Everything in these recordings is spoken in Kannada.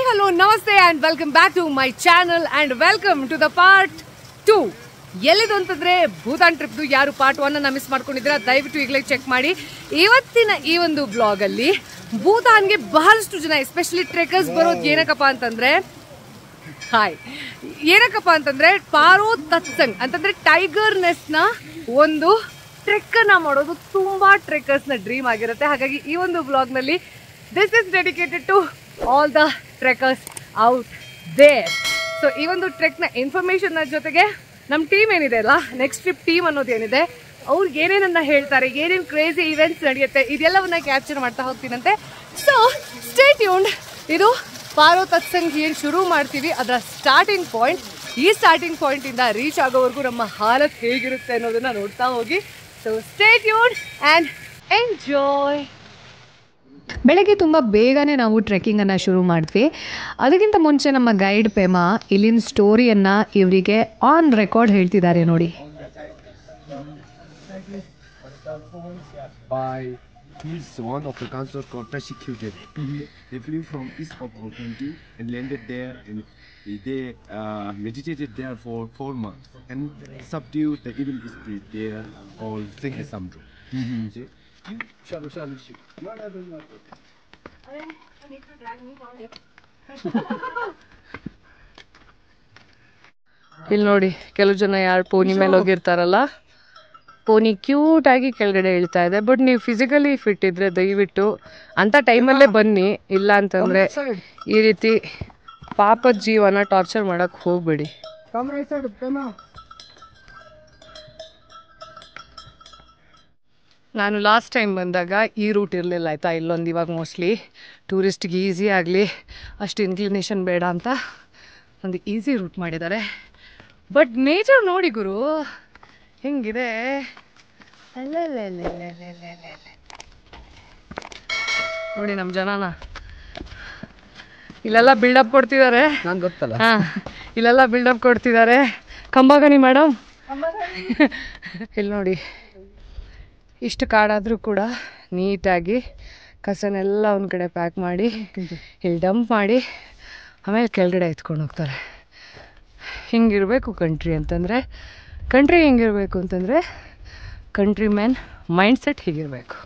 ಹಲೋ ನಮಸ್ತೆ and welcome back to my channel and welcome to the part two ಎಲ್ಲಿದು ಅಂತಂದ್ರೆ ಭೂತಾನ್ ಟ್ರಿಪ್ದು ಯಾರು ಪಾರ್ಟ್ ಒನ್ ಅನ್ನ ಮಿಸ್ ಮಾಡ್ಕೊಂಡಿದ್ರೆ ದಯವಿಟ್ಟು ಈಗಲೇ ಚೆಕ್ ಮಾಡಿ ಇವತ್ತಿನ ಈ ಒಂದು ಬ್ಲಾಗ್ ಅಲ್ಲಿ ಭೂತಾನ್ಗೆ ಬಹಳಷ್ಟು ಜನ ಎಸ್ಪೆಷಲಿ ಟ್ರೆಕರ್ಸ್ ಬರೋದು ಏನಕ್ಕಪ್ಪ ಅಂತಂದ್ರೆ ಹಾಯ್ ಏನಕ್ಕಪ್ಪ ಅಂತಂದ್ರೆ ಪಾರೋ ತತ್ಸಂಗ್ ಅಂತಂದ್ರೆ ಟೈಗರ್ ನ ಒಂದು ಟ್ರೆಕ್ ಅನ್ನ ಮಾಡೋದು ತುಂಬಾ ಟ್ರೆಕ್ಕರ್ಸ್ ನ ಡ್ರೀಮ್ ಆಗಿರುತ್ತೆ ಹಾಗಾಗಿ ಈ ಒಂದು ಬ್ಲಾಗ್ ನಲ್ಲಿ this is dedicated to all the trekkers out there so ಈ ಒಂದು ಟ್ರೆಕ್ ನ ಇನ್ಫಾರ್ಮೇಶನ್ ನ ಜೊತೆಗೆ ನಮ್ಮ ಟೀಮ್ ಏನಿದೆ ಅಲ್ಲ ನೆಕ್ಸ್ಟ್ ಟ್ರಿಪ್ ಟೀಮ್ ಅನ್ನೋದು ಏನಿದೆ ಅವ್ರಿಗೆ ಏನೇನನ್ನ ಹೇಳ್ತಾರೆ ಏನೇನು ಕ್ರೇಜಿ ಇವೆಂಟ್ಸ್ ನಡೆಯುತ್ತೆ ಇದೆಲ್ಲವನ್ನ ಕ್ಯಾಪ್ಚರ್ ಮಾಡ್ತಾ ಹೋಗ್ತೀನಂತೆ ಸೊ ಸ್ಟೇ ಟ್ಯೂನ್ಡ್ ಇದು ಪಾರೋ ತತ್ಸಂಗ್ ಏನು ಶುರು ಮಾಡ್ತೀವಿ ಅದರ ಸ್ಟಾರ್ಟಿಂಗ್ ಪಾಯಿಂಟ್ ಈ ಸ್ಟಾರ್ಟಿಂಗ್ ಪಾಯಿಂಟ್ ಇಂದ ರೀಚ್ ಆಗೋವರೆಗೂ ನಮ್ಮ ಹಾಲತ್ ಹೇಗಿರುತ್ತೆ ಅನ್ನೋದನ್ನ ನೋಡ್ತಾ ಹೋಗಿ so stay tuned and enjoy ಬೆಳಗ್ಗೆ ತುಂಬ ಬೇಗನೆ ನಾವು ಟ್ರೆಕ್ಕಿಂಗನ್ನು ಶುರು ಮಾಡಿದ್ವಿ ಅದಕ್ಕಿಂತ ಮುಂಚೆ ನಮ್ಮ ಗೈಡ್ ಪೆಮಾ ಇಲ್ಲಿನ ಸ್ಟೋರಿಯನ್ನು ಇವರಿಗೆ ಆನ್ ರೆಕಾರ್ಡ್ ಹೇಳ್ತಿದ್ದಾರೆ ನೋಡಿ by he's one of the council got persecuted. They flew from east of Helsinki and landed there and they uh, meditated there for four months and subdued the evil spirit there called Singhasamdru. See? Shalu, shalu, shalu. No, no, no, no. ಇಲ್ಲಿ ನೋಡಿ ಕೆಲವು ಜನ ಯಾರು ಪೋನಿ ಮೇಲೆ ಹೋಗಿರ್ತಾರಲ್ಲ ಪೋನಿ ಕ್ಯೂಟ್ ಆಗಿ ಕೆಳಗಡೆ ಇಳ್ತಾ ಇದೆ ಬಟ್ ನೀವು ಫಿಸಿಕಲಿ ಫಿಟ್ ಇದ್ರೆ ದಯವಿಟ್ಟು ಅಂತ ಟೈಮಲ್ಲೇ ಬನ್ನಿ ಇಲ್ಲ ಅಂತಂದ್ರೆ ಈ ರೀತಿ ಪಾಪದ ಜೀವನ ಟಾರ್ಚರ್ ಮಾಡಕ್ ಹೋಗ್ಬೇಡಿ Come right side, come out. ನಾನು ಲಾಸ್ಟ್ ಟೈಮ್ ಬಂದಾಗ ಈ ರೂಟ್ ಇರಲಿಲ್ಲ ಆಯಿತಾ ಇಲ್ಲೊಂದು ಇವಾಗ ಮೋಸ್ಟ್ಲಿ ಟೂರಿಸ್ಟ್ಗೆ ಈಸಿ ಆಗಲಿ ಅಷ್ಟು ಇನ್ಕ್ಲಿನೇಷನ್ ಬೇಡ ಅಂತ ಒಂದು ಈಸಿ ರೂಟ್ ಮಾಡಿದ್ದಾರೆ ಬಟ್ ನೇಚರ್ ನೋಡಿ ಗುರು ಹೆಂಗಿದೆ ಅಲ್ಲಲ್ಲಲ್ಲಲ್ಲಲ್ಲಲ್ಲಲ್ಲ. ನೋಡಿ ನಮ್ಮ ಜನನ ಇಲ್ಲೆಲ್ಲ ಬಿಲ್ಡಪ್ ಕೊಡ್ತಿದ್ದಾರೆ ನಾನು ಗೊತ್ತಲ್ಲ ಹಾ ಇಲ್ಲೆಲ್ಲ ಬಿಲ್ಡಪ್ ಕೊಡ್ತಿದ್ದಾರೆ ಕಂಬಾಗನಿ ಮೇಡಮ್ ಇಲ್ಲಿ ನೋಡಿ ಇಷ್ಟು ಕಾಡಾದರೂ ಕೂಡ ನೀಟಾಗಿ ಕಸನೆಲ್ಲ ಒಂದು ಕಡೆ ಪ್ಯಾಕ್ ಮಾಡಿ ಇಲ್ಲಿ ಡಂಪ್ ಮಾಡಿ ಆಮೇಲೆ ಕೆಳಗಡೆ ಎತ್ಕೊಂಡು ಹೋಗ್ತಾರೆ ಹಿಂಗಿರಬೇಕು ಕಂಟ್ರಿ ಅಂತಂದರೆ ಕಂಟ್ರಿ ಹೆಂಗಿರಬೇಕು ಅಂತಂದರೆ ಕಂಟ್ರಿ ಮ್ಯಾನ್ ಮೈಂಡ್ ಸೆಟ್ ಹೀಗಿರಬೇಕು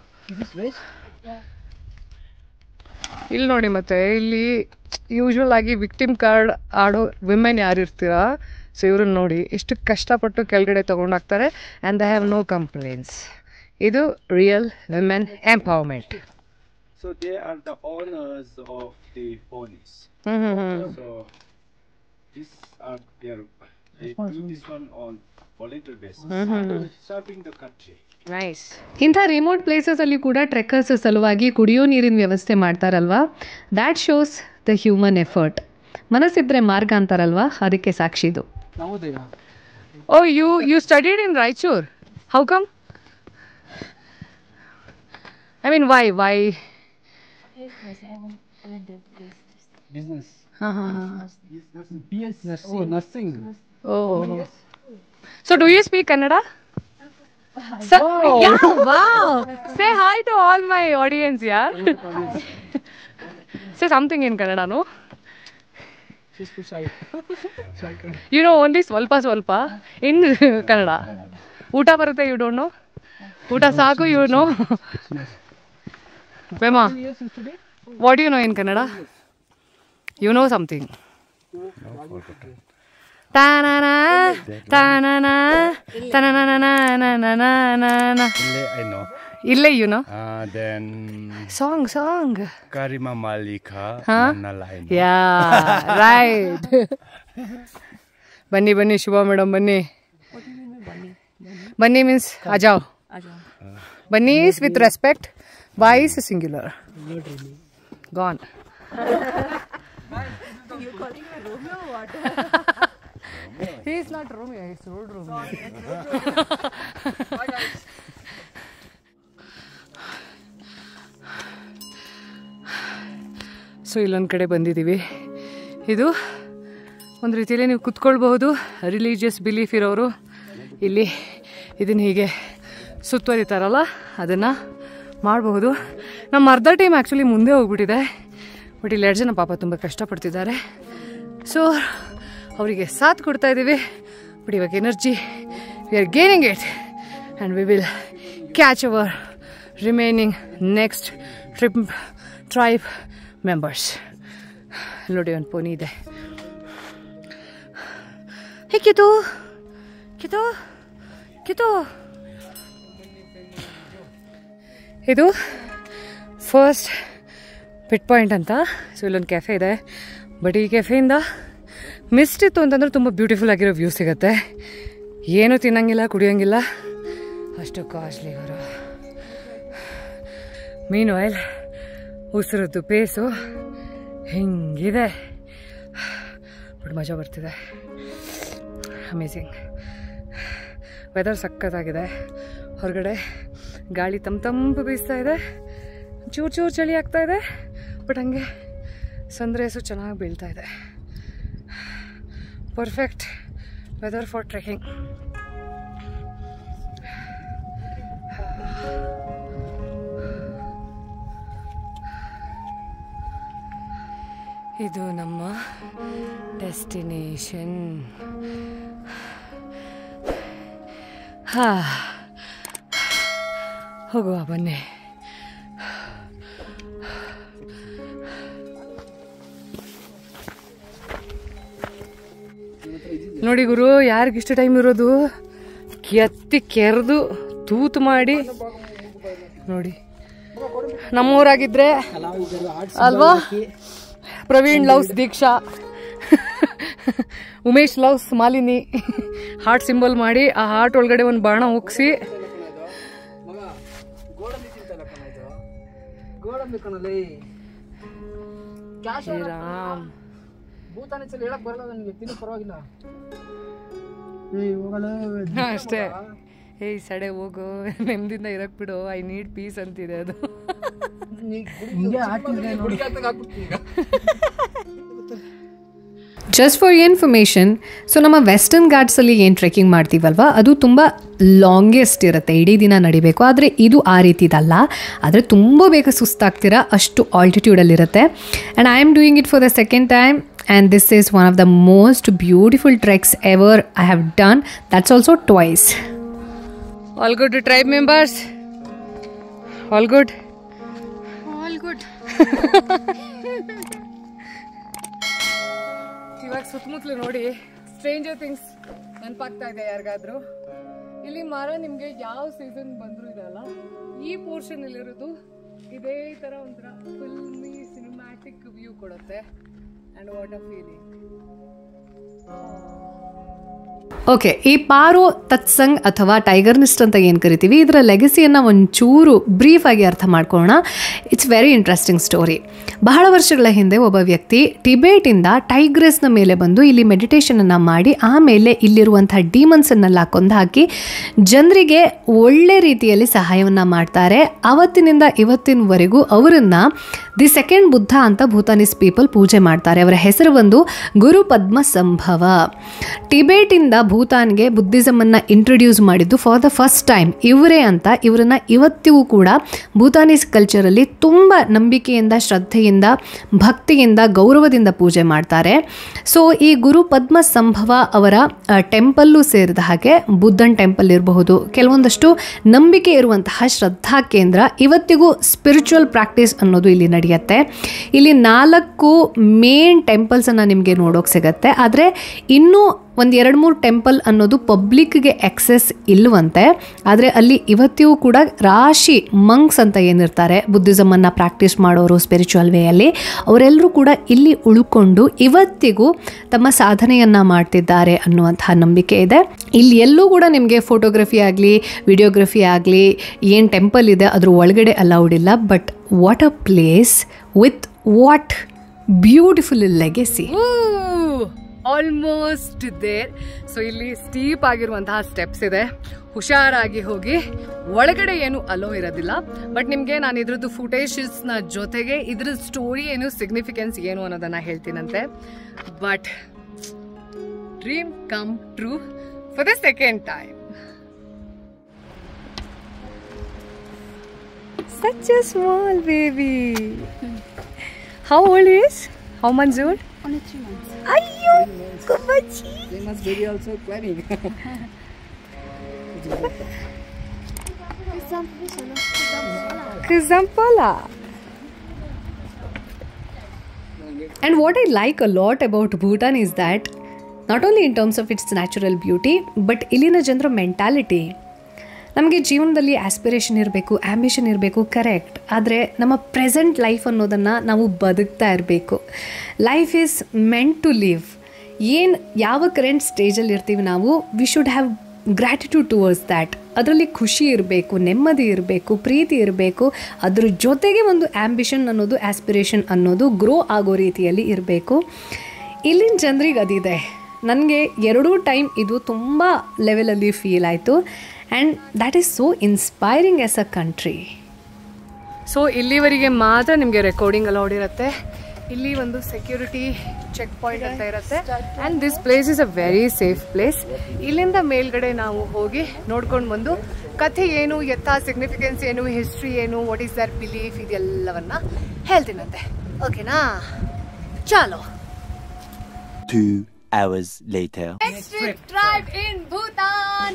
ಇಲ್ಲಿ ನೋಡಿ ಮತ್ತೆ ಇಲ್ಲಿ ಯೂಶ್ವಲ್ ಆಗಿ ವಿಕ್ಟಿಮ್ ಕಾರ್ಡ್ ಆಡೋ ವಿಮೆನ್ ಯಾರು ಇರ್ತೀರಾ ಸೊ ಇವ್ರನ್ನ ನೋಡಿ ಎಷ್ಟು ಕಷ್ಟಪಟ್ಟು ಕೆಳಗಡೆ ತೊಗೊಂಡೋಗ್ತಾರೆ and they have no complaints ಇದು real women empowerment So they are the owners of the ponies. ಹ್ಞೂ ಹ್ಞೂ ಹ್ಞೂ So these are their they do this one on voluntary basis. Serving the country. Nice ಇಂಥ ರಿಮೋಟ್ ಪ್ಲೇಸಸಲ್ಲಿ ಕೂಡ ಟ್ರೆಕ್ಕರ್ಸ್ ಸಲುವಾಗಿ ಕುಡಿಯೋ ನೀರಿನ ವ್ಯವಸ್ಥೆ ಮಾಡ್ತಾರಲ್ವಾ that shows the human effort ಮನಸ್ಸಿದ್ರೆ ಮಾರ್ಗ ಅಂತಾರಲ್ವಾ ಅದಕ್ಕೆ ಸಾಕ್ಷಿದು oh you you studied in Raichur how come I mean why why Business. ಹಾಂ ಹಾಂ ಹಾಂ Business. Oh, nothing. Oh. So do you speak Kannada? So, yeah, wow. Say hi to all my audience, yeah. Say something in Kannada, no? Just push out. You know only ಸ್ವಲ್ಪ ಸ್ವಲ್ಪ in Kannada. ಊಟ ಬರುತ್ತೆ ಯು ಡೋಂಟ್ ನೋ ಊಟ ಸಾಕು you know Pema, what do you know in Kannada? You know something. Ta-na-na, ta-na-na, ta-na-na-na-na-na-na-na. I know. ಇಲ್ಲೇ you know Uh, then song song Karima Malika Huh? Nalain. Yeah right ಬನ್ನಿ ಬನ್ನಿ ಶುಭ ಮೇಡಮ್ ಬನ್ನಿ ಬನ್ನಿ ಮೀನ್ಸ್ ಅಜಾವ್ ಬನ್ನಿ is with respect boy is singular gone He is not Romeo, he is road Romeo. So ಇಲ್ಲೊಂದು ಕಡೆ ಬಂದಿದ್ದೀವಿ ಇದು ಒಂದು ರೀತಿಯಲ್ಲಿ ನೀವು ಕುತ್ಕೊಳ್ಬಹುದು ರಿಲೀಜಿಯಸ್ ಬಿಲೀಫ್ ಇರೋರು ಇಲ್ಲಿ ಇದನ್ನು ಹೀಗೆ ಸುತ್ತುವರಿತಾರಲ್ಲ ಅದನ್ನು ಮಾಡಬಹುದು ನಮ್ಮ ಅರ್ಧ ಟೀಮ್ ಆ್ಯಕ್ಚುಲಿ ಮುಂದೆ ಹೋಗ್ಬಿಟ್ಟಿದೆ ಬಟ್ ಇಲ್ಲಿ ಎರಡು ಜನ ಪಾಪ ತುಂಬ ಕಷ್ಟಪಡ್ತಿದ್ದಾರೆ ಸೊ ಅವರಿಗೆ ಸಾಥ್ ಕೊಡ್ತಾ ಇದ್ದೀವಿ ಬಟ್ ಇವಾಗ energy we are gaining it and we will catch our remaining next trip tribe members ನೋಡಿ ಒಂದು ಪೋನಿ ಇದೆ ಹೇ ಕಿತು ಕಿತು ಕಿತು ಇದು ಫಸ್ಟ್ ಪಿಟ್ ಪಾಯಿಂಟ್ ಅಂತ ಸೊ ಇಲ್ಲೊಂದು ಕೆಫೆ ಇದೆ ಬಟ್ ಈ ಕೆಫೆಯಿಂದ ಮಿಸ್ಟ್ ಇತ್ತು ಅಂತಂದ್ರೆ ತುಂಬ ಬ್ಯೂಟಿಫುಲ್ ಆಗಿರೋ ವ್ಯೂ ಸಿಗುತ್ತೆ ಏನೂ ತಿನ್ನಂಗಿಲ್ಲ ಕುಡಿಯೋಂಗಿಲ್ಲ ಅಷ್ಟು ಕಾಸ್ಟ್ಲಿ ಅವರು ಮೀನು ಆಯಿಲ್ ಉಸಿರದ್ದು ಪೇಸು ಹಿಂಗಿದೆ ಬಟ್ ಮಜಾ ಬರ್ತಿದೆ ಅಮೇಝಿಂಗ್ ವೆದರ್ ಸಖತ್ತಾಗಿದೆ ಹೊರಗಡೆ ಗಾಳಿ ತಂಪು ತಂಪು ಬೀಸ್ತಾ ಇದೆ ಚೂರು ಚೂರು ಚಳಿ ಆಗ್ತಾ ಇದೆ ಬಟ್ ಹಂಗೆ ಸನ್ರೈಸು ಚೆನ್ನಾಗಿ ಬೀಳ್ತಾ ಇದೆ ಪರ್ಫೆಕ್ಟ್ ವೆದರ್ ಫಾರ್ ಟ್ರೆಕಿಂಗ್ ಇದು ನಮ್ಮ ಡೆಸ್ಟಿನೇಷನ್ ಹಾ ಹೋಗುವ ಬನ್ನಿ ನೋಡಿ ಗುರು ಯಾರಿಗಿಷ್ಟು ಟೈಮ್ ಇರೋದು ಎತ್ತಿ ಕೆರೆದು ತೂತು ಮಾಡಿ ನೋಡಿ ನಮ್ಮೂರಾಗಿದ್ರೆ ಅಲ್ವಾ Praveen loves Deeksha Umesh loves Malini heart symbol ಮಾಡಿ ಆ ಹಾರ್ಟ್ ಒಳಗಡೆ ಒಂದು ಬಾಣ ಹೋಗಿಸಿ ಗೋಡಂಬಿ ಕಣಲೇ ಕ್ಯಾಶ್ ಶ್ರೀರಾಮ್ ಭೂತಾನ ಚಲ ಹೇಳಕ್ ಬರಲ್ಲ ನನಗೆ ತಿನ್ನು ಪರವಾಗಿಲ್ಲ ಏ ಹೋಗಲ್ಲ ಹಾ, ಅಷ್ಟೇ ಏಯ್ ಸಡೆ ಹೋಗು ನೆಮ್ಮದಿಂದ ಇರಕ್ ಬಿಡು ಐ ನೀಡ್ ಪೀಸ್ ಅಂತಿದೆ ಅದು ಹಿಂಗೆ ಹಾಕ್ತಿದ್ರೆ ನೋಡಿ ಜಸ್ಟ್ ಫಾರ್ ಇನ್ಫಾರ್ಮೇಷನ್ ಸೊ ನಮ್ಮ ವೆಸ್ಟರ್ನ್ ಘಾಟ್ಸಲ್ಲಿ ಏನು ಟ್ರೆಕ್ಕಿಂಗ್ ಮಾಡ್ತೀವಲ್ವ ಅದು ತುಂಬ ಲಾಂಗೆಸ್ಟ್ ಇರುತ್ತೆ ಇಡೀ ದಿನ ನಡಿಬೇಕು ಆದರೆ ಇದು ಆ ರೀತಿದಲ್ಲ ಆದರೆ ತುಂಬ ಬೇಗ ಸುಸ್ತಾಗ್ತೀರಾ ಅಷ್ಟು ಆಲ್ಟಿಟ್ಯೂಡಲ್ಲಿರುತ್ತೆ and I am doing it for the second time and this is one of the most beautiful treks ever I have done that's also twice all good tribe members all good all good ಇವಾಗ ಸುತ್ತಮುತ್ತಲು ನೋಡಿ ಸ್ಟ್ರೇಂಜರ್ ಥಿಂಗ್ಸ್ ನೆನಪಾಗ್ತಾ ಇದೆ ಯಾರಿಗಾದ್ರೂ ಇಲ್ಲಿ ಮರ ನಿಮ್ಗೆ ಯಾವ ಸೀಸನ್ ಬಂದ್ರು ಇದಲ್ಲ ಈ ಪೋರ್ಷನ್ ಇಲ್ಲಿರೋದು ಇದೇ ತರ ಒಂಥರ ಫಿಲ್ಮಿ ಸಿನಿಮ್ಯಾಟಿಕ್ ವ್ಯೂ ಕೊಡುತ್ತೆ and what a feeling okay ಈ ಪಾರೋ ತತ್ಸಂಗ್ ಅಥವಾ ಟೈಗರ್ ನಿಸ್ಟ್ ಅಂತ ಏನು ಕರಿತೀವಿ ಇದರ ಲೆಗಸಿಯನ್ನು ಒಂಚೂರು ಬ್ರೀಫಾಗಿ ಅರ್ಥ ಮಾಡ್ಕೊಳ್ಳೋಣ ಇಟ್ಸ್ ವೆರಿ ಇಂಟ್ರೆಸ್ಟಿಂಗ್ ಸ್ಟೋರಿ ಬಹಳ ವರ್ಷಗಳ ಹಿಂದೆ ಒಬ್ಬ ವ್ಯಕ್ತಿ ಟಿಬೇಟಿಂದ ಟೈಗ್ರೆಸ್ನ ಮೇಲೆ ಬಂದು ಇಲ್ಲಿ ಮೆಡಿಟೇಷನನ್ನು ಮಾಡಿ ಆಮೇಲೆ ಇಲ್ಲಿರುವಂಥ ಡೀಮನ್ಸನ್ನೆಲ್ಲ ಕೊಂದಾಕಿ ಜನರಿಗೆ ಒಳ್ಳೆ ರೀತಿಯಲ್ಲಿ ಸಹಾಯವನ್ನು ಮಾಡ್ತಾರೆ ಅವತ್ತಿನಿಂದ ಇವತ್ತಿನವರೆಗೂ ಅವರನ್ನು ದಿ ಸೆಕೆಂಡ್ ಬುದ್ಧ ಅಂತ ಭೂತಾನೀಸ್ ಪೀಪಲ್ ಪೂಜೆ ಮಾಡ್ತಾರೆ ಅವರ ಹೆಸರು ಒಂದು ಗುರು ಪದ್ಮ ಸಂಭವ ಟಿಬೇಟಿಂದ ಭೂತಾನ್ಗೆ ಬುದ್ಧಿಸಮನ್ನು ಇಂಟ್ರೊಡ್ಯೂಸ್ ಮಾಡಿದ್ದು ಫಾರ್ ದ ಫಸ್ಟ್ ಟೈಮ್ ಇವರೇ ಅಂತ ಇವರನ್ನು ಇವತ್ತಿಗೂ ಕೂಡ ಭೂತಾನೀಸ್ ಕಲ್ಚರಲ್ಲಿ ತುಂಬ ನಂಬಿಕೆಯಿಂದ ಶ್ರದ್ಧೆಯಿಂದ ಭಕ್ತಿಯಿಂದ ಗೌರವದಿಂದ ಪೂಜೆ ಮಾಡ್ತಾರೆ ಸೊ ಈ ಗುರು ಪದ್ಮ ಸಂಭವ ಅವರ ಟೆಂಪಲ್ಲು ಸೇರಿದ ಹಾಗೆ ಬುದ್ಧನ್ ಟೆಂಪಲ್ ಇರಬಹುದು ಕೆಲವೊಂದಷ್ಟು ನಂಬಿಕೆ ಇರುವಂತಹ ಶ್ರದ್ಧಾ ಕೇಂದ್ರ ಇವತ್ತಿಗೂ ಸ್ಪಿರಿಚುವಲ್ ಪ್ರಾಕ್ಟೀಸ್ ಅನ್ನೋದು ಇಲ್ಲಿ ನಡೆಯುತ್ತೆ ಇಲ್ಲಿ ನಾಲ್ಕು ಮೇನ್ ಟೆಂಪಲ್ಸನ್ನು ನಿಮಗೆ ನೋಡೋಕೆ ಸಿಗತ್ತೆ ಆದರೆ ಇನ್ನೂ ಒಂದು ಎರಡು ಮೂರು ಟೆಂಪಲ್ ಅನ್ನೋದು ಪಬ್ಲಿಕ್ಗೆ ಎಕ್ಸೆಸ್ ಇಲ್ಲವಂತೆ ಆದರೆ ಅಲ್ಲಿ ಇವತ್ತಿಗೂ ಕೂಡ ರಾಶಿ ಮಂಕ್ಸ್ ಅಂತ ಏನಿರ್ತಾರೆ ಬುದ್ಧಿಸಮನ್ನು ಪ್ರಾಕ್ಟೀಸ್ ಮಾಡೋರು ಸ್ಪಿರಿಚುವಲ್ ವೇಯಲ್ಲಿ ಅವರೆಲ್ಲರೂ ಕೂಡ ಇಲ್ಲಿ ಉಳ್ಕೊಂಡು ಇವತ್ತಿಗೂ ತಮ್ಮ ಸಾಧನೆಯನ್ನು ಮಾಡ್ತಿದ್ದಾರೆ ಅನ್ನುವಂತಹ ನಂಬಿಕೆ ಇದೆ ಇಲ್ಲಿ ಎಲ್ಲೂ ಕೂಡ ನಿಮಗೆ ಫೋಟೋಗ್ರಫಿ ಆಗಲಿ ವಿಡಿಯೋಗ್ರಫಿ ಆಗಲಿ ಏನು ಟೆಂಪಲ್ ಇದೆ ಅದ್ರ ಒಳಗಡೆ ಅಲೌಡ್ ಇಲ್ಲ but what a place with what beautiful legacy almost there so ಇಲ್ಲಿ ಸ್ಟೀಪ್ ಆಗಿರುವಂತಹ ಸ್ಟೆಪ್ಸ್ ಇದೆ ಹುಷಾರಾಗಿ ಹೋಗಿ ಒಳಗಡೆ ಏನು ಅಲೋ ಇರೋದಿಲ್ಲ ಬಟ್ ನಿಮಗೆ ನಾನು ಇದ್ರದ್ದು ಫುಟೇಜಸ್ನ ಜೊತೆಗೆ ಇದ್ರ ಸ್ಟೋರಿ ಏನು ಸಿಗ್ನಿಫಿಕೆನ್ಸ್ ಏನು ಅನ್ನೋದನ್ನ ಹೇಳ್ತೀನಂತೆ but dream come true for the second time such a small baby how old is how months old Only three months. ಅಯ್ಯೋ ಕುಬ್ಬಚ್ಚಿ They must baby also climbing. Kizampala. And what I like a lot about Bhutan is that not only in terms of its natural beauty, but ಇಲ್ಲಿನ ಜನರ ಮೆಂಟಾಲಿಟಿ ನಮಗೆ ಜೀವನದಲ್ಲಿ ಆಸ್ಪಿರೇಷನ್ ಇರಬೇಕು ಆ್ಯಂಬಿಷನ್ ಇರಬೇಕು ಕರೆಕ್ಟ್ ಆದರೆ ನಮ್ಮ ಪ್ರೆಸೆಂಟ್ ಲೈಫ್ ಅನ್ನೋದನ್ನು ನಾವು ಬದುಕ್ತಾ ಇರಬೇಕು life is meant to live ಏನು ಯಾವ ಕರೆಂಟ್ ಸ್ಟೇಜಲ್ಲಿ ಇರ್ತೀವಿ ನಾವು we should have gratitude towards that ಅದರಲ್ಲಿ ಖುಷಿ ಇರಬೇಕು ನೆಮ್ಮದಿ ಇರಬೇಕು ಪ್ರೀತಿ ಇರಬೇಕು ಅದ್ರ ಜೊತೆಗೆ ಒಂದು ಆ್ಯಂಬಿಷನ್ ಅನ್ನೋದು ಆಸ್ಪಿರೇಷನ್ ಅನ್ನೋದು ಗ್ರೋ ಆಗೋ ರೀತಿಯಲ್ಲಿ ಇರಬೇಕು ಇಲ್ಲಿನ ಜನರಿಗೆ ಅದಿದೆ ನನಗೆ ಎರಡೂ ಟೈಮ್ ಇದು ತುಂಬ ಲೆವೆಲಲ್ಲಿ ಫೀಲ್ ಆಯಿತು and that is so inspiring as a country so ಇಲ್ಲಿವರೆಗೆ ಮಾತ್ರ ನಿಮಗೆ ರೆಕಾರ್ಡಿಂಗ್ ಅಲೌಡ್ ಇರುತ್ತೆ ಇಲ್ಲಿ ಒಂದು ಸೆಕ್ಯೂರಿಟಿ ಚೆಕ್ ಪಾಯಿಂಟ್ ಅಂತ ಇರುತ್ತೆ and this place is a very safe place ಇಲ್ಲಿಂದ ಮೇಲ್ಗಡೆ ನಾವು ಹೋಗಿ ನೋಡ್ಕೊಂಡು ಬಂದು ಕಥೆ ಏನು ಎತ್ತ ಸಿಗ್ನಿಫಿಕೆನ್ಸ್ ಏನು ಹಿಸ್ಟ್ರಿ ಏನು ವಾಟ್ ಈಸ್ ದರ್ ಬಿಲೀಫ್ ಇದೆಲ್ಲವನ್ನ ಹೇಳ್ತೀನಂತೆ ಓಕೆನಾ ಚಾಲೋ Two hours later. Tribe in Bhutan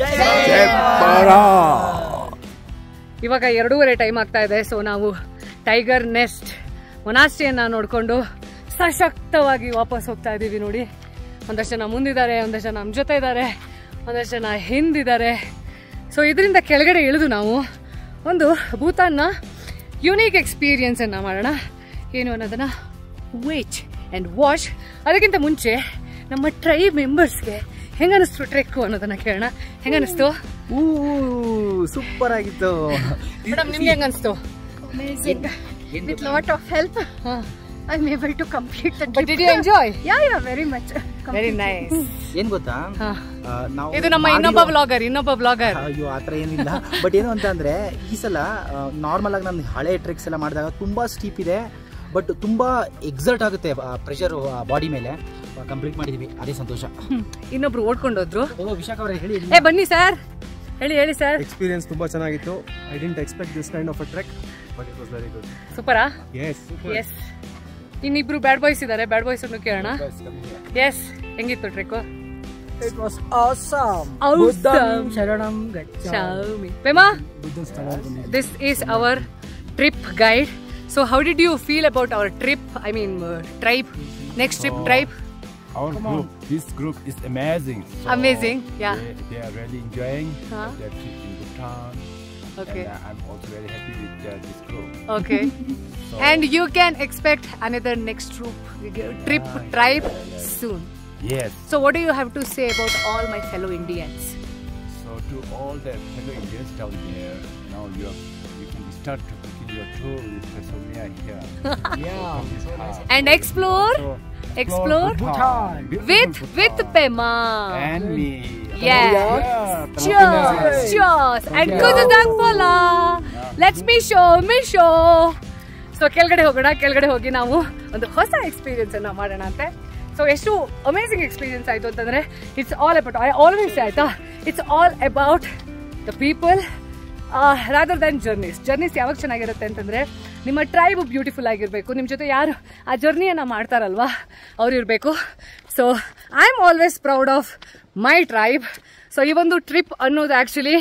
ಇವಾಗ ಎರಡೂವರೆ ಟೈಮ್ ಆಗ್ತಾ ಇದೆ ಸೊ ನಾವು ಟೈಗರ್ ನೆಸ್ಟ್ ಮೊನಾಸ್ಟಿಯನ್ನ ನೋಡಿಕೊಂಡು ಸಶಕ್ತವಾಗಿ ವಾಪಸ್ ಹೋಗ್ತಾ ಇದ್ದೀವಿ ನೋಡಿ ಒಂದಷ್ಟು ಜನ ಮುಂದಿದ್ದಾರೆ ಒಂದಷ್ಟು ಜನ ನಮ್ಮ ಜೊತೆ ಇದ್ದಾರೆ ಒಂದಷ್ಟು ಜನ ಹಿಂದಿದ್ದಾರೆ ಸೊ ಇದರಿಂದ ಕೆಳಗಡೆ ಇಳಿದು ನಾವು ಒಂದು ಭೂತಾನ್ನ ಯುನೀಕ್ ಎಕ್ಸ್ಪೀರಿಯನ್ಸನ್ನು ಮಾಡೋಣ ಏನು ಅನ್ನೋದನ್ನು ವೇಟ್ ಆ್ಯಂಡ್ ವಾಶ್ ಅದಕ್ಕಿಂತ ಮುಂಚೆ ನಮ್ಮ ಟ್ರೈಬ್ ಮೆಂಬರ್ಸ್ಗೆ ಹೆಂಗನಿಸ್ತು ಟ್ರೆಕ್ಕು ಅನ್ನೋದನ್ನ ಕೇಳೋಣ ಹೆಂಗನಿಸ್ತು ಊ ಸೂಪರ್ ಆಗಿತ್ತು ಮೇಡಮ್ ನಿಮ್ಗೆ ಹೆಂಗನ್ಸ್ತು Amazing. With lot of help, I'm able to complete the but trip. Did you enjoy Yeah, yeah, very much. Very nice ಏನ್ ಗೊತ್ತಾ ಆ, ನಾವು ಇದು ನಮ್ಮ ಇನ್ನೊಬ್ಬ ಬ್ಲಾಗರ್ ಇನ್ನೊಬ್ಬ ಬ್ಲಾಗರ್ ಅಯ್ಯೋ ಆತರ ಏನಿಲ್ಲ ಬಟ್ ಏನು ಅಂತ ಅಂದ್ರೆ ಈ ಸಲ ನಾರ್ಮಲ್ ಆಗಿ ನಾನು ಹಳೆ ಟ್ರೆಕ್ಸ್ ಎಲ್ಲ ಮಾಡಿದಾಗ ತುಂಬಾ ಸ್ಟೀಪ್ ಇದೆ ಬಟ್ ತುಂಬಾ ಎಕ್ಸರ್ಟ್ ಆಗುತ್ತೆ ಪ್ರೆಷರ್ ಬಾಡಿ ಮೇಲೆ ಕಂಪ್ಲೀಟ್ ಮಾಡಿದೀವಿ ಅದೇ ಸಂತೋಷ ಇನ್ನೊಬ್ರು ಓಡ್ಕೊಂಡು ಹೋದ್ರು ಓ ವಿಶಾಖ ಅವರೇ ಹೇಳಿ ಏ ಬನ್ನಿ ಸರ್ ಹೇಳಿ ಹೇಳಿ ಸರ್ ಎಕ್ಸ್ಪೀರಿಯನ್ಸ್ ತುಂಬಾ ಚೆನ್ನಾಗಿತ್ತು I didn't expect this kind of a trek but it was very good ಸೂಪರಾ ಎಸ್ ಎಸ್ ಇನ್ನಿಬ್ರು ಬ್ಯಾಡ್ ಬಾಯ್ಸ್ ಇದ್ದಾರೆ ಬ್ಯಾಡ್ ಬಾಯ್ಸ್ ಅನ್ನು ಕೇಳೋಣ ಎಸ್ ಹೆಂಗಿತ್ತು trek it was awesome Awesome. ಶರಣಂ Xiaomi. Pema, this is our trip guide. So, how did you feel about our trip? I mean, uh, tribe. Next trip, Oh. tribe. Our group, this group is amazing. So Amazing, yeah. They, they are really enjoying Huh? their trip in Bhutan. Okay. And uh, I'm also very happy with uh, this group. Okay. So, and you can expect another next trip, trip tribe soon. yes. So, what do you have to say about all my fellow Indians? So to all the fellow Indians down there, now you are, you can start to begin your tour with Pesomia here. yeah. And explore, So, explore Bhutan. with with Pema. and me. Yeah. Cheers! Cheers! And Kududangpola! Let's me show, me show! So ಕೆಳಗಡೆ ಹೋಗೋಣ ಕೆಳಗಡೆ ಹೋಗಿ ನಾವು ಒಂದು ಹೊಸ ಎಕ್ಸ್ಪೀರಿಯನ್ಸ್ ಅನ್ನ ಮಾಡೋಣ ಅಂತೆ ಸೊ ಎಷ್ಟು ಅಮೇಸಿಂಗ್ ಎಕ್ಸ್ಪೀರಿಯನ್ಸ್ ಆಯಿತು ಅಂತಂದ್ರೆ it's all about I always ಆಯ್ತಾ it's all about the people rather than journeys journeys ಯಾವಾಗ ಚೆನ್ನಾಗಿರುತ್ತೆ ಅಂತಂದ್ರೆ ನಿಮ್ಮ ಟ್ರೈಬ್ ಬ್ಯೂಟಿಫುಲ್ ಆಗಿರಬೇಕು ನಿಮ್ಮ ಜೊತೆ ಯಾರು ಆ ಜರ್ನಿಯನ್ನು ಮಾಡ್ತಾರಲ್ವಾ ಅವ್ರು ಇರಬೇಕು so I am always proud of my tribe so ಈ ಒಂದು ಟ್ರಿಪ್ ಅನ್ನೋದು ಆ್ಯಕ್ಚುಲಿ